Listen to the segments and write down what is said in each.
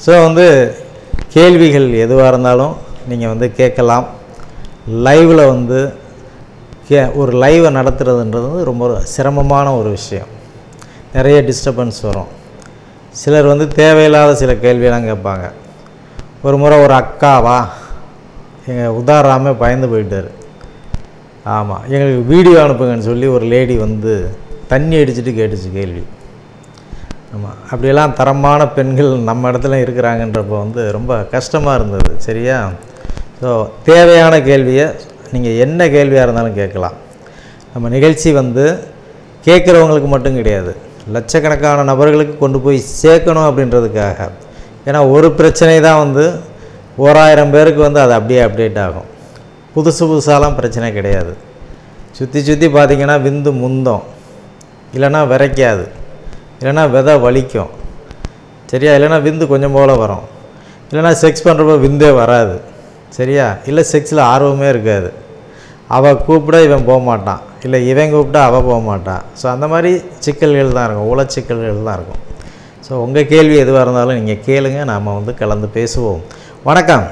So வந்து கேள்விகள் எதுவாக இருந்தாலும் நீங்கள் வந்து கேட்கலாம் லைவில் வந்து கே ஒரு லைவை நடத்துறதுன்றது வந்து ரொம்ப ஒரு சிரமமான ஒரு விஷயம் நிறைய டிஸ்டர்பன்ஸ் வரும் சிலர் வந்து தேவையில்லாத சில கேள்வியெல்லாம் கேட்பாங்க ஒரு முறை ஒரு அக்காவா எங்கள் உதாராமே பயந்து போயிட்டார் ஆமாம் எங்களுக்கு வீடியோ அனுப்புங்கன்னு சொல்லி ஒரு லேடி வந்து தண்ணி அடிச்சிட்டு கேட்டுச்சு கேள்வி ஆமாம் அப்படியெல்லாம் தரமான பெண்கள் நம்ம இடத்துல இருக்கிறாங்கன்றப்போ வந்து ரொம்ப கஷ்டமாக இருந்தது சரியா ஸோ தேவையான கேள்வியை நீங்கள் என்ன கேள்வியாக இருந்தாலும் கேட்கலாம் நம்ம நிகழ்ச்சி வந்து கேட்குறவங்களுக்கு மட்டும் கிடையாது லட்சக்கணக்கான நபர்களுக்கு கொண்டு போய் சேர்க்கணும் அப்படின்றதுக்காக ஏன்னா ஒரு பிரச்சனை தான் வந்து ஓராயிரம் பேருக்கு வந்து அது அப்படியே அப்டேட் ஆகும் புதுசு புதுசாலாம் பிரச்சனை கிடையாது சுற்றி சுற்றி பார்த்தீங்கன்னா விந்து முந்தம் இல்லைன்னா விரைக்காது இல்லைன்னா விதை வலிக்கும் சரியா இல்லைன்னா விந்து கொஞ்சம் போல் வரும் இல்லைன்னா செக்ஸ் பண்ணுறப்போ விந்தே வராது சரியா இல்லை செக்ஸில் ஆர்வமே இருக்காது அவள் கூப்பிட இவன் போக மாட்டான் இல்லை இவன் கூப்பிட்டா அவள் போக மாட்டான் ஸோ அந்த மாதிரி சிக்கல்கள் தான் இருக்கும் உளச்சிக்கல்கள் தான் இருக்கும் ஸோ உங்கள் கேள்வி எதுவாக இருந்தாலும் நீங்கள் கேளுங்க நாம் வந்து கலந்து பேசுவோம் வணக்கம்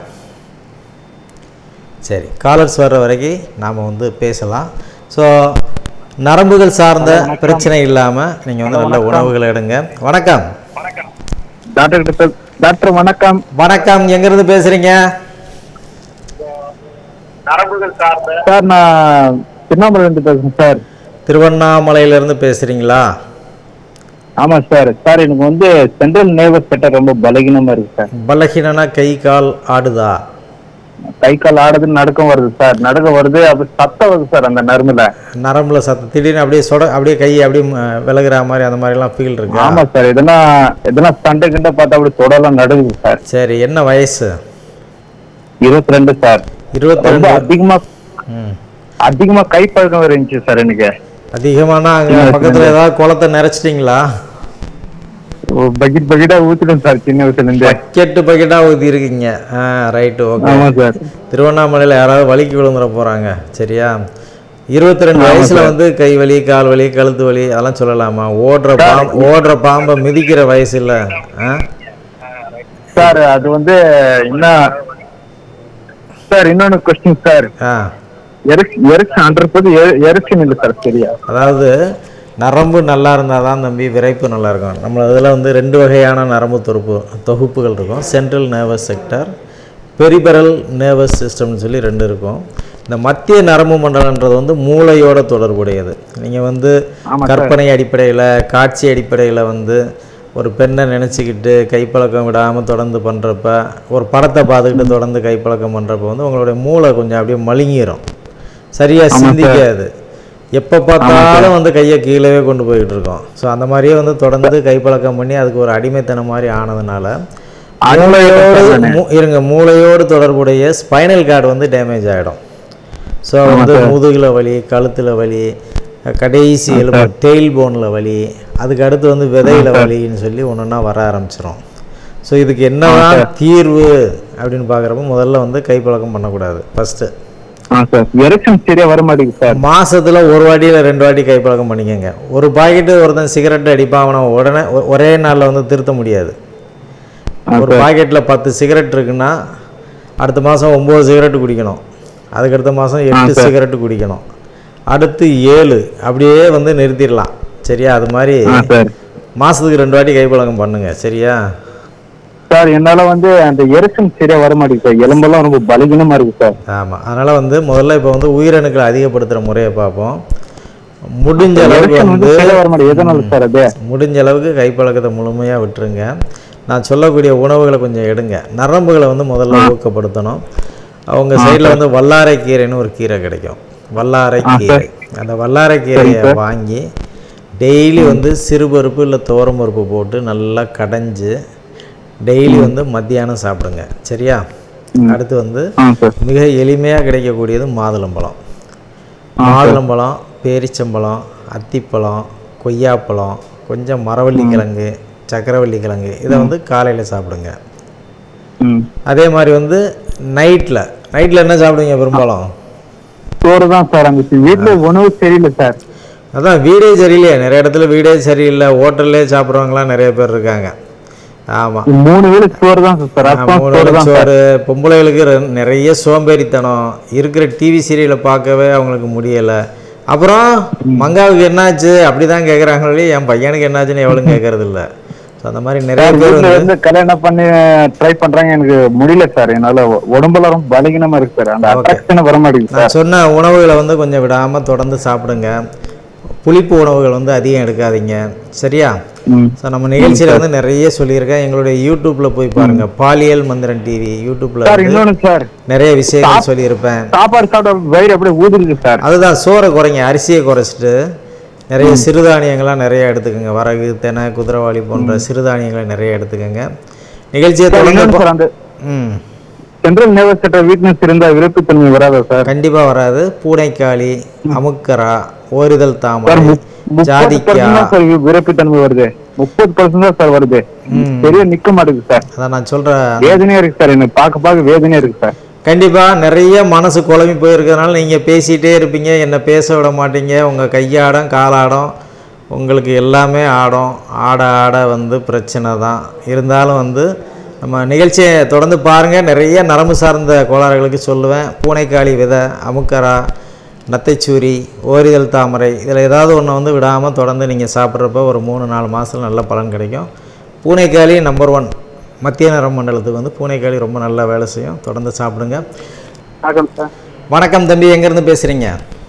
சரி காலர்ஸ் வர்ற வரைக்கும் நாம் வந்து பேசலாம் ஸோ நரம்புகள் சார்ந்த பிரச்சனை இல்லாமல் நீங்கள் வந்து நல்ல உணவுகள் எடுங்க வணக்கம் டாக்டர் கிட்ட பேச- டாக்டர் வணக்கம் வணக்கம் எங்கேருந்து பேசுகிறீங்க சார் நான் திருவண்ணாமலை இருந்து பேசுறேன் சார் திருவண்ணாமலையிலேருந்து பேசுகிறீங்களா ஆமா சார் சார் எனக்கு வந்து சென்ட்ரல் நேவஸ் செட்டர் ரொம்ப பலகீனமா இருக்கு சார் பலகீனனா கை கால் ஆடுதா கை கால் ஆடுது நடுக்கம் வருது சார் நடுக்கம் வருது அப்ப சத்தம் வருது சார் அந்த நரம்புல நரம்புல சத்தம் திடீர்னு அப்படியே சொட அப்படியே கை அப்படியே ம- விலகுற மாதிரி அந்த மாதிரிலாம் ஃபீல் இருக்கு ஆமா சார் இதெல்லாம் இதெல்லாம் சண்டை கிட்ட பார்த்தா அப்படி தொடலாம் நடுங்குது சார் சரி என்ன வயசு இருபத்தி ரெண்டு சார் இருபத்தி ரொம்ப ரெண்டு அதிகமா ம் அதிகமா கை பழக்கம் இருந்துச்சு சார் எனக்கு அதிகமானா அங்கே பக்கத்தில் ஏதாவது குளத்தை நிறைச்சிட்டிங்களா பக்கெட் பக்கெட்டா ஊத்திடும் சார் சின்ன வயசுல இருந்து பக்கெட்டு பக்கெட்டாக ஊற்றி இருக்கீங்க ஆ ரைட்டு ஓகே ஆமா சார் திருவண்ணாமலையில் யாராவது வலிக்கு விழுந்துட போகிறாங்க சரியா இருபத்தி ரெண்டு வயசுல வந்து கை வலி கால் வலி கழுத்து வலி அதெல்லாம் சொல்லலாமா ஓடுற பாம்பு ஓடுற பாம்பை மிதிக்கிற வயசு இல்லை ஆ சார் அது வந்து என்ன சார் இன்னொன்னு கொஸ்டின் சார் ஆ எரிக்ஷன் ஹண்ட்ரட் பர்சன்ட் எரிக்ஷன் இல்லை சார் சரியா அதாவது நரம்பு நல்லா இருந்தால் தான் தம்பி விரைப்பு நல்லா இருக்கும் நம்ம இதில் வந்து ரெண்டு வகையான நரம்பு தொகுப்பு தொகுப்புகள் இருக்கும் central nervous sector peripheral nervous சிஸ்டம்னு சொல்லி ரெண்டு இருக்கும் இந்த மத்திய நரம்பு மண்டலன்றது வந்து மூளையோட தொடர்புடையது நீங்கள் வந்து ஆமா சார். கற்பனை அடிப்படையில் காட்சி அடிப்படையில் வந்து ஒரு பெண்ணை நினச்சிக்கிட்டு கைப்பழக்கம் விடாமல் தொடர்ந்து பண்ணுறப்ப ஒரு படத்தை பார்த்துக்கிட்டு தொடர்ந்து கைப்பழக்கம் பண்ணுறப்ப வந்து உங்களுடைய மூளை கொஞ்சம் அப்படியே மழுங்கிரும் சரியாக ஆமா சார். சிந்திக்காது எப்போ பார்த்தாலும் வந்து கையை கீழே கொண்டு போயிட்டு இருக்கோம் ஸோ அந்த மாதிரியே வந்து தொடர்ந்து கைப்பழக்கம் பண்ணி அதுக்கு ஒரு அடிமைத்தனம் மாதிரி ஆனதுனால மூளையோடு மூ- இருங்க மூளையோடு தொடர்புடைய ஸ்பைனல் கார்டு வந்து டேமேஜ் ஆகிடும் ஸோ வந்து முதுகில் வலி கழுத்தில் வலி கடைசி எலும்பு டெயில் போனில் வலி அதுக்கு அடுத்து வந்து விதையில வலின்னு சொல்லி ஒன்று ஒன்றா வர ஆரம்பிச்சிரும் ஸோ இதுக்கு என்னதான் தீர்வு அப்படின்னு பார்க்குறப்ப முதல்ல வந்து கைப்பழக்கம் பண்ணக்கூடாது ஃபஸ்ட்டு ஆ சார் எரிக்ஷன் சரியா வர மாட்டேங்குது சார் மாசத்துல ஒரு வாட்டி இல்லை ரெண்டு வாட்டி கைப்பழக்கம் பண்ணிக்கங்க ஒரு பாக்கெட்டு ஒருத்தன் சிகரெட் அடிப்பான் அவனை உடனே ஒ- ஒரே நாளில் வந்து திருத்த முடியாது ஒரு பாக்கெட்டில் பத்து சிகரெட் இருக்குன்னா அடுத்த மாதம் ஒம்பது சிகரெட் குடிக்கணும் அதுக்கடுத்த மாதம் எட்டு சிகரெட் குடிக்கணும் அடுத்து ஏழு அப்படியே வந்து நிறுத்திடலாம் சரியா அது மாதிரி ஆ சார் மாதத்துக்கு ரெண்டு வாட்டி கைப்பழக்கம் பண்ணுங்க சரியா சார் என்னால வந்து அந்த எரிக்ஷன் சரியா வர மாட்டேங்குது சார் எலும்பெல்லாம் ரொம்ப பலகீனமா இருக்கு சார் ஆமாம் அதனால் வந்து முதல்ல இப்போ வந்து உயிரணுக்களை அதிகப்படுத்துகிற முறையை பார்ப்போம் முடிஞ்ச அளவுக்கு எரிக்ஷன் வந்து வந்து சரியா வர மாட்டேங்குது எதனால சார் அது முடிஞ்ச அளவுக்கு கைப்பழக்கத்தை முழுமையாக விட்டுருங்க நான் சொல்லக்கூடிய உணவுகளை கொஞ்சம் எடுங்க நரம்புகளை வந்து முதல்ல ஊக்கப்படுத்தணும் அவங்க சைடில் வந்து வல்லாரை கீரைன்னு ஒரு கீரை கிடைக்கும் வல்லாரை கீரை அந்த வல்லாரை கீரையை வாங்கி டெய்லி வந்து சிறுபருப்பு இல்லை துவரம்பருப்பு போட்டு நல்லா கடைஞ்சு டெய்லி வந்து மத்தியானம் சாப்பிடுங்க சரியா அடுத்து வந்து ஆ சார் மிக எளிமையாக கிடைக்கக்கூடியது மாதுளம்பழம் மாதுளம்பழம் பேரிச்சம்பழம் அத்திப்பழம் கொய்யாப்பழம் கொஞ்சம் மரவள்ளி கிழங்கு சக்கரவள்ளி கிழங்கு இதை வந்து காலையில் சாப்பிடுங்க ம் அதே மாதிரி வந்து நைட்டில் நைட்டில் என்ன சாப்பிடுவீங்க பெரும்பாலும் சோறு தான் சார் அங்க வீட்டுல உணவு சரியில்லை சார் அதான் வீடே சரியில்லையே நிறைய இடத்துல வீடே சரியில்லை ஹோட்டல்லே சாப்பிட்றவங்களாம் நிறைய பேர் இருக்காங்க ஆமாம் மூணு வேளை சோறு தான் சார் ரசம் மூணு சோறு தான் சார் சோறு பொம்பளைகளுக்கு ரெ- நிறைய சோம்பேறித்தனம் இருக்கிற டிவி சீரியலை பார்க்கவே அவங்களுக்கு முடியலை அப்புறம் மங்காவுக்கு என்னாச்சு அப்படி தான் கேட்குறாங்களே என் பையனுக்கு என்னாச்சுன்னு எவ்வளோ கேட்கறது இல்ல ஸோ அந்த மாதிரி நிறைய பேர் வீட்டுல வந்து இருந்து கல்யாணம் பண்ணி ட்ரை பண்றாங்க எனக்கு முடியல சார் என்னால உ- உடம்புல ரொம்ப பலகீனமா இருக்கு சார் அந்த அட்ராக்ஷன் வர மாட்டேங்குது சார் நான் சொன்ன உணவுகளை வந்து கொஞ்சம் விடாமல் தொடர்ந்து சாப்பிடுங்க புளிப்பு உணவுகள் வந்து அதிகம் எடுக்காதீங்க சரியா ம். ஸோ நம்ம நிகழ்ச்சியில் வந்து நிறைய சொல்லியிருக்கேன் எங்களுடைய யூடியூப்பில் போய் பாருங்க பாலியல் மந்திரன் டிவி யூடியூப்பில் சார் இன்னொன்னு சார் நிறைய விஷயங்கள் சொல்லியிருப்பேன் சாப்பாடு சாப்பிட்ட வயிறு அப்படியே ஊதுருக்கு சார் அதுதான் சோறை குறைங்க அரிசியை குறைச்சிட்டு நிறைய சிறுதானியங்கள்லாம் நிறைய எடுத்துக்கோங்க வரகு தெனை குதிரைவாளி போன்ற சிறுதானியங்களை நிறைய எடுத்துக்கோங்க நிகழ்ச்சியை சார், தொடர்ந்து இன்னொன்னு பா- சார் அந்த ம் சென்ட்ரல் நர்வஸ் சென்டர் வீக்னஸ் இருந்தா விருப்பத்தன்மை வராதா சார் கண்டிப்பாக வராது பூனைக்காளி அமுக்கரா ஓரிதழ் சார் தாமரை முப்பது ஜாதிக்கா பர்சன்ட் தான் சார் விருப்பத்தன்மை வருது முப்பது பர்சன்ட் தான் சார் வருது சரியா நிக்க மாட்டேங்குது சார் அதான் நான் சொல்கிறேன் வேதனையா இருக்கு சார் எனக்கு பார்க்க பார்க்க வேதனையா இருக்கு சார் கண்டிப்பாக நிறைய மனசு குழம்பி போயிருக்கிறதுனால நீங்கள் பேசிகிட்டே இருப்பீங்க என்னை பேச விட மாட்டீங்க உங்கள் கையாடம் காலாடம் உங்களுக்கு எல்லாமே ஆடும் ஆட ஆட வந்து பிரச்சனை தான் இருந்தாலும் வந்து நம்ம நிகழ்ச்சியை தொடர்ந்து பாருங்கள் நிறைய நரம்பு சார்ந்த கோளாறுகளுக்கு சொல்லுவேன் பூனைக்காளி விதை அமுக்கரா நத்தைச்சூரி ஓரிதழ் தாமரை இதில் ஏதாவது ஒன்று வந்து விடாமல் தொடர்ந்து நீங்கள் சாப்பிட்றப்ப ஒரு மூணு நாலு மாதத்துல நல்ல பலன் கிடைக்கும் பூனைக்காளி நம்பர் ஒன் மத்திய நரம்பு மண்டலத்துக்கு வந்து பூனைக்காளி ரொம்ப நல்லா வேலை செய்யும் தொடர்ந்து சாப்பிடுங்க வணக்கம் சார் வணக்கம் தம்பி எங்கேருந்து பேசுகிறீங்க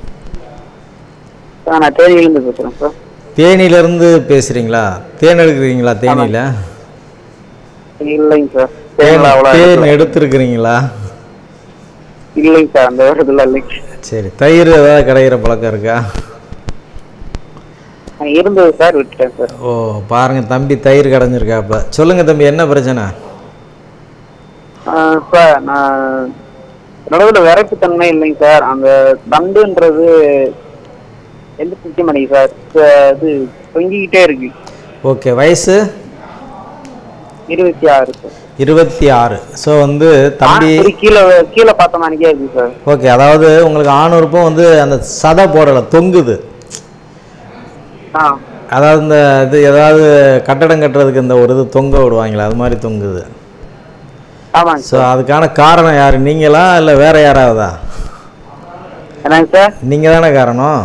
சார் நான் தேனியிலேருந்து பேசுகிறேன் சார் தேனியிலேருந்து பேசுகிறீங்களா தேன் எடுக்கிறீங்களா தேனியில் இல்லைங்க சார் தேன் தேனியில் அவ்வளோ தேன் எடுத்துருக்குறீங்களா இல்லைங்க சார் அந்த இடத்துல இல்லைங்க சரி தயிர் ஏதாவது கிடைக்கிற பழக்கம் இருக்கா நான் இருந்தது சார் விட்டுட்டேன் சார் ஓ பாருங்கள் தம்பி தயிர் கடைஞ்சிருக்காப்ப சொல்லுங்கள் தம்பி என்ன பிரச்சனை ஆ, சார் நான் நடுவில் விரைப்புத்தன்மை இல்லைங்க சார் அந்த தண்டுன்றது எந்த நிற்க மாட்டேங்குது சார் ச- இது தொங்கிக்கிட்டே இருக்கு ஓகே வயசு இருபத்தி ஆறு சார் இருபத்தி ஆறு ஸோ வந்து தம்பி ஆ, கீழே கீழே பார்த்த மாதிரிக்கே இருக்கு சார் ஓகே அதாவது உங்களுக்கு ஆணுறுப்பும் வந்து அந்த சதை போடலை தொங்குது ஆ அதாவது இந்த இது ஏதாவது கட்டடம் கட்டுறதுக்கு இந்த ஒரு இது தொங்க விடுவாங்களே அது மாதிரி தொங்குது ஆமாங்க ஸோ அதுக்கான காரணம் யார் நீங்களா இல்லை வேற யாராவதா என்னங்க சார் நீங்கள் தானே காரணம்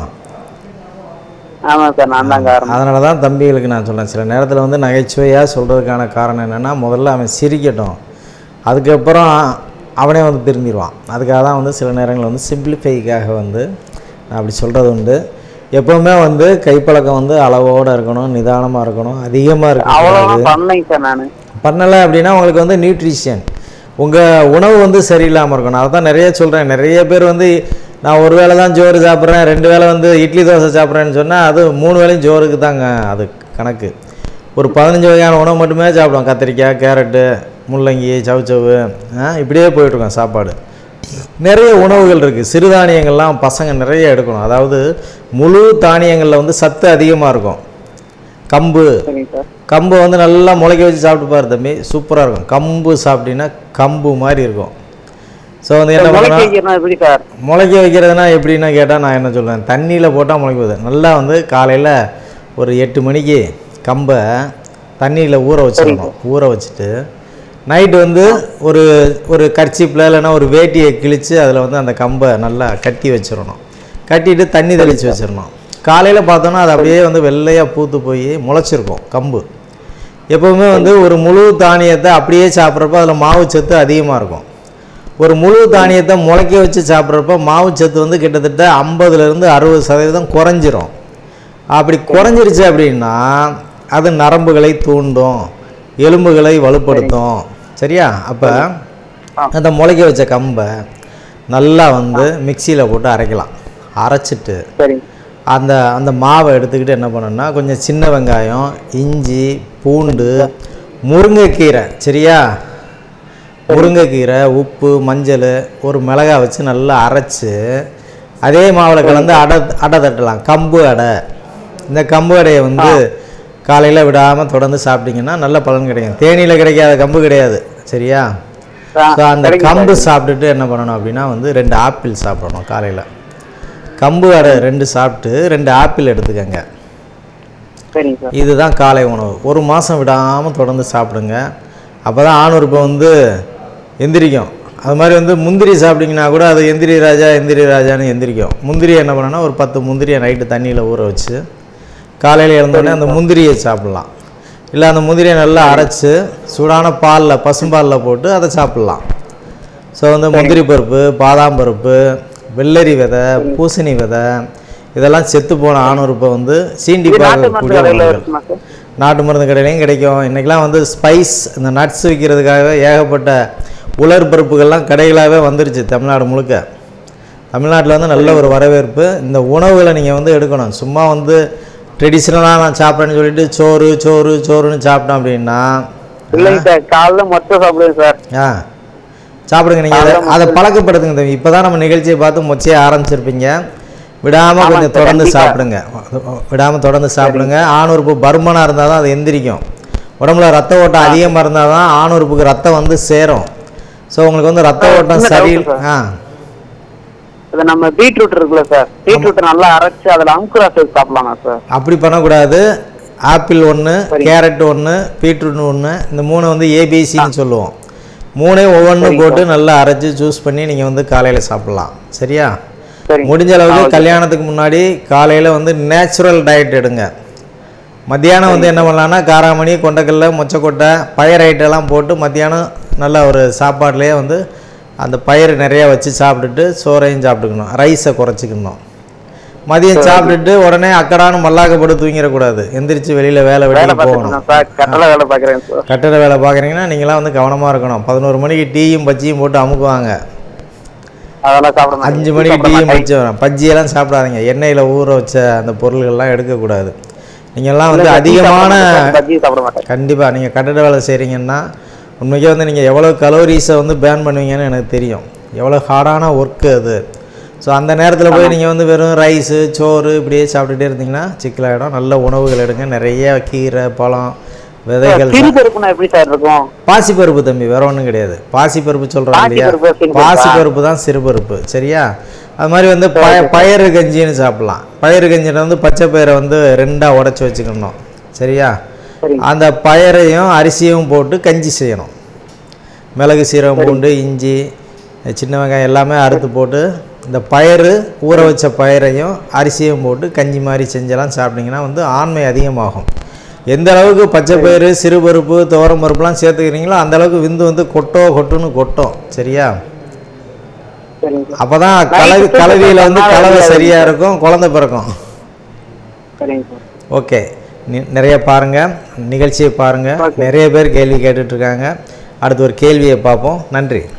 ஆமாம் சார் நான் தான் காரணம் அதனால தான் தம்பிகளுக்கு நான் சொல்கிறேன் சில நேரத்தில் வந்து நகைச்சுவையாக சொல்கிறதுக்கான காரணம் என்னென்னா முதல்ல அவன் சிரிக்கட்டும் அதுக்கப்புறம் அவனே வந்து திரும்பிடுவான் அதுக்காக தான் வந்து சில நேரங்களில் வந்து சிம்பிளிஃபைக்காக வந்து நான் அப்படி சொல்கிறது உண்டு எப்போவுமே வந்து கைப்பழக்கம் வந்து அளவோடு இருக்கணும் நிதானமாக இருக்கணும் அதிகமாக இருக்கக்கூடாது அவ்வளோதான் பண்ணலைங்க சார் நான் பண்ணலை அப்படின்னா உங்களுக்கு வந்து நியூட்ரிஷன் உங்கள் உணவு வந்து சரியில்லாமல் இருக்கணும் அதை தான் நிறைய சொல்கிறேன் நிறைய பேர் வந்து நான் ஒரு வேளை தான் ஜோறு சாப்பிட்றேன் ரெண்டு வேளை வந்து இட்லி தோசை சாப்பிட்றேன்னு சொன்னால் அது மூணு வேளையும் ஜோறுக்கு தாங்க அது கணக்கு ஒரு பதினஞ்சு வகையான உணவு மட்டுமே சாப்பிடுவோம் கத்திரிக்காய் கேரட்டு முள்ளங்கி சவுச்சவு ஆ, இப்படியே போயிட்டுருக்கோம் சாப்பாடு நிறைய உணவுகள் இருக்குது சிறுதானியங்கள்லாம் பசங்க நிறைய எடுக்கணும் அதாவது முழு தானியங்களில் வந்து சத்து அதிகமாக இருக்கும் கம்பு சரிங்க சார் கம்பு வந்து நல்லா முளைக்க வச்சு சாப்பிட்டு பாரு தம்பி சூப்பராக இருக்கும் கம்பு சாப்பிட்டீங்கன்னா கம்பு மாதிரி இருக்கும் ஸோ வந்து என்ன முளைக்க பண்ணலாம் வைக்கிறனா எப்படி சார் முளைக்க வைக்கிறதுனா எப்படின்னா கேட்டால் நான் என்ன சொல்லுவேன் தண்ணியில் போட்டால் முளைக்க போகுது நல்லா வந்து காலையில் ஒரு எட்டு மணிக்கு கம்பை தண்ணியில் ஊற வச்சிடணும் ஊற வச்சுட்டு நைட்டு வந்து ஒரு ஒரு கர்ச்சிப்பில் இல்லைன்னா ஒரு வேட்டியை கிழித்து அதில் வந்து அந்த கம்பை நல்லா கட்டி வச்சிடணும் கட்டிட்டு தண்ணி தெளித்து வச்சிடணும் காலையில் பார்த்தோன்னா அது அப்படியே வந்து வெள்ளையாக பூத்து போய் முளைச்சிருக்கும் கம்பு எப்போவுமே வந்து ஒரு முழு தானியத்தை அப்படியே சாப்பிட்றப்ப அதில் மாவு சத்து அதிகமாக இருக்கும் ஒரு முழு தானியத்தை முளைக்க வச்சு சாப்பிட்றப்ப மாவு சத்து வந்து கிட்டத்தட்ட ஐம்பதுலேருந்து அறுபது சதவீதம் குறைஞ்சிரும் அப்படி குறைஞ்சிருச்சு அப்படின்னா அது நரம்புகளை தூண்டும் எலும்புகளை வலுப்படுத்தும் சரியா அப்போ அந்த முளைக்க வச்ச கம்பை நல்லா வந்து மிக்சியில் போட்டு அரைக்கலாம் அரைச்சிட்டு சரிங்க அந்த அந்த மாவை எடுத்துக்கிட்டு என்ன பண்ணணும்னா கொஞ்சம் சின்ன வெங்காயம் இஞ்சி பூண்டு முருங்கைக்கீரை சரியா முருங்கைக்கீரை உப்பு மஞ்சள் ஒரு மிளகாய் வச்சு நல்லா அரைச்சு அதே மாவில் கலந்து அடை அடை தட்டலாம் கம்பு அடை இந்த கம்பு அடையை வந்து காலையில் விடாமல் தொடர்ந்து சாப்பிட்டீங்கன்னா நல்ல பலன் கிடைக்கும் தேனியில் கிடைக்காத கம்பு கிடையாது சரியா ஆ, ஸோ அந்த சரிங்க கம்பு சாப்பிட்டுட்டு என்ன பண்ணணும் அப்படின்னா வந்து ரெண்டு ஆப்பிள் சாப்பிடணும் காலையில் கம்பு அடை ரெண்டு சாப்பிட்டு ரெண்டு ஆப்பிள் எடுத்துக்கங்க சரிங்க சார் இதுதான் காலை உணவு ஒரு மாதம் விடாமல் தொடர்ந்து சாப்பிடுங்க அப்போ தான் ஆணுறுப்பை வந்து எந்திரிக்கும் அது மாதிரி வந்து முந்திரி சாப்பிட்டீங்கன்னா கூட அது எந்திரி ராஜா எந்திரி ராஜான்னு எந்திரிக்கும் முந்திரி என்ன பண்ணனா ஒரு பத்து முந்திரியை நைட்டு தண்ணியில் ஊற வச்சு காலையில் எழுந்தோடனே அந்த முந்திரியை சாப்பிட்லாம் இல்லை அந்த முந்திரியை நல்லா அரைச்சு சூடான பாலில் பசும்பாலில் போட்டு அதை சாப்பிட்லாம் ஸோ வந்து முந்திரி பருப்பு பாதாம் பருப்பு வெள்ளரி விதை பூசணி விதை இதெல்லாம் செத்து போன ஆணுறுப்பை வந்து சீண்டி இது நாட்டு மருந்து பார்க்கக்கூடிய கடையில் உணவுகள் இருக்குமா சார் நாட்டு மருந்து கடையிலையும் கிடைக்கும் இன்றைக்கெலாம் வந்து ஸ்பைஸ் இந்த நட்ஸ் விற்கிறதுக்காகவே ஏகப்பட்ட உலர் பருப்புகள்லாம் கடைகளாகவே வந்துருச்சு தமிழ்நாடு முழுக்க தமிழ்நாட்டில் வந்து நல்ல ஒரு வரவேற்பு இந்த உணவுகளை நீங்கள் வந்து எடுக்கணும் சும்மா வந்து ட்ரெடிஷ்னலாக நான் சாப்பிட்றேன்னு சொல்லிட்டு சோறு சோறு சோறுன்னு சாப்பிட்டோம் அப்படின்னா இல்லைங்க சார் காலைல மொச்சை சாப்பிடுவேன் சார் ஆ சாப்பிடுங்க நீங்கள் அதை அதை பழக்கப்படுத்துங்க தம்பி இப்போ தான் நம்ம நிகழ்ச்சியை பார்த்து மொச்சையை ஆரம்பிச்சிருப்பீங்க விடாமல் கொஞ்சம் சார், தொடர்ந்து கண்டிப்பா. சாப்பிடுங்க விடாமல் தொடர்ந்து சாப்பிடுங்க ஆணுறுப்பு பருமனாக இருந்தால் தான் அது எந்திரிக்கும் உடம்புல ரத்த ஓட்டம் அதிகமாக இருந்தால் தான் ஆணுறுப்புக்கு ரத்தம் வந்து சேரும் ஸோ உங்களுக்கு வந்து ரத்த சார், ஓட்டம் சின்ன சரி doubt சார். ஆ இது நம்ம பீட்ரூட் இருக்குல்ல சார் பீட்ரூட் நல்லா அரைச்சு அதுல அங்குரா சேர்த்து சாப்பிடலாமா சார் அப்படி பண்ணக்கூடாது ஆப்பிள் ஒன்று சரி. கேரட் ஒன்று பீட்ரூட் ஒன்று இந்த மூணு வந்து ஏபிசின்னு சொல்லுவோம் மூணையும் ஒவ்வொன்றும் சரிங்க போட்டு நல்லா அரைச்சி ஜூஸ் பண்ணி நீங்கள் வந்து காலையில் சாப்பிட்லாம் சரியா சரிங்க முடிஞ்ச ஆ, அளவுக்கு ஓகே. கல்யாணத்துக்கு முன்னாடி காலையில் வந்து நேச்சுரல் டயட் எடுங்க மத்தியானம் வந்து என்ன பண்ணலான்னா காராமணி கொண்டக்கல்ல மொச்சக்கொட்டை பயிர் ஐட்டெல்லாம் போட்டு மத்தியானம் நல்ல ஒரு சாப்பாட்லேயே வந்து அந்த பயிர் நிறையா வச்சு சாப்பிட்டுட்டு சோறையும் சாப்பிட்டுக்கணும் ரைஸை குறைச்சிக்கணும் மதியம் சாப்பிட்டுட்டு உடனே அக்கடான்னு மல்லாக்கப்பட்டு தூங்கிடக்கூடாது எந்திரிச்சு வெளியில் வேலை வேலை வெட்டி பார்த்துட்டு போகணும் இருக்கேன் சார் கட்டளை வேலை பார்க்குறேன் சார் கட்டட வேலை பார்க்குறீங்கன்னா நீங்களாம் வந்து கவனமாக இருக்கணும் பதினோரு மணிக்கு டீயும் பஜ்ஜியும் போட்டு அமுக்குவாங்க அதெல்லாம் சாப்பிட மாட்டேன். அஞ்சு மணிக்கு சாப்பிட டீயும் மாட்டேன். பஜ்ஜி வரும் பஜ்ஜியெல்லாம் சாப்பிடாதீங்க எண்ணெயில் ஊற வச்ச அந்த பொருள்கள்லாம் எடுக்கக்கூடாது நீங்கள்லாம் இல்ல வந்து சார், டீ சாப்பிட அதிகமான மாட்டேன் சார், பஜ்ஜி சாப்பிட மாட்டேன் கண்டிப்பாக நீங்கள் கட்டட வேலை செய்கிறீங்கன்னா உண்மைக்கே வந்து நீங்கள் எவ்வளோ கலோரிஸை வந்து பேன் பண்ணுவீங்கன்னு எனக்கு தெரியும் எவ்வளோ ஹார்டான ஒர்க்கு அது ஸோ அந்த நேரத்தில் போய் நீங்கள் வந்து வெறும் ரைஸு சோறு இப்படியே சாப்பிட்டுட்டே இருந்தீங்கன்னா சிக்கலாயிடும் நல்ல உணவுகள் எடுங்க நிறைய கீரை பழம் விதைகள் சிறு பருப்புனா எப்படி சார் இருக்கும் பாசிப்பருப்பு தம்பி வேற ஒன்றும் கிடையாது பாசிப்பருப்பு சொல்கிறோம் இல்லையா பாசிப்பருப்பு, சிறுபருப்பா? பாசிப்பருப்பு தான் சிறுபருப்பு சரியா அது மாதிரி வந்து பய பயறு கஞ்சின்னு சாப்பிடலாம் பயறு கஞ்சியில் வந்து பச்சை பயிரை வந்து ரெண்டாக உடச்சி வச்சுக்கணும் சரியா சரிங்க அந்த பயரையும் அரிசியும் போட்டு கஞ்சி செய்யணும் மிளகு சீரகம் பூண்டு இஞ்சி சின்ன வெங்காயம் எல்லாமே அறுத்து போட்டு இந்த பயறு ஊற வச்ச பயரையும் அரிசியும் போட்டு கஞ்சி மாதிரி செஞ்செல்லாம் சாப்பிட்டிங்கன்னா வந்து ஆண்மை அதிகமாகும் எந்த அளவுக்கு பச்சை பயிறு சிறுபருப்பு துவரம் பருப்புலாம் சேர்த்துக்கிறீங்களோ அந்த அளவுக்கு விந்து வந்து கொட்டோ கொட்டுன்னு கொட்டும் சரியா சரிங்க சார் அப்போ தான் கலவி Night கலவியில் வந்து தூக்கம் கலவை நல்லா சரியாக இருக்கும் குழந்தை பிறக்கும் சரிங்க சார் ஓகே நி- நிறைய பாருங்கள் நிகழ்ச்சியை பாருங்கள் Okay. நிறைய பேர் கேள்வி கேட்டுட்ருக்காங்க அடுத்து ஒரு கேள்வியை பார்ப்போம் நன்றி